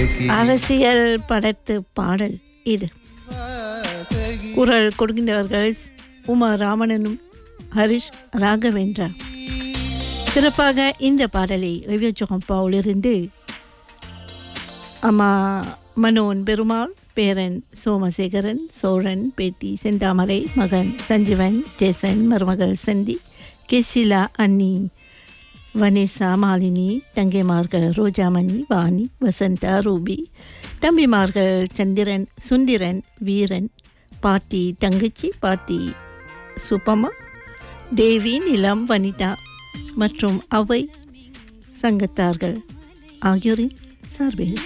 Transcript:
அரசியல் படத்து பாடல் இது குரல் கொடுக்கின்றவர்கள் உமா ராமணனும் ஹரிஷ் ராகவேந்திரா சிறப்பாக இந்த பாடலை ஒய்வியச்சொகம்பாவிலிருந்து அம்மா மனோன் பெருமாள் பேரன் சோமசேகரன் சோழன் பேட்டி செந்தாமரை மகன் சஞ்சீவன் ஜேசன் மருமகள் சந்தி கெசிலா அன்னி வனிசா மாலினி தங்கைமார்கள் ரோஜாமணி வாணி வசந்தா ரூபி தம்பிமார்கள் சந்திரன் சுந்திரன் வீரன் பாட்டி தங்கச்சி பாட்டி சுப்பம்மா தேவி நிலம் வனிதா மற்றும் அவை சங்கத்தார்கள் ஆகியோரின் சார்பில்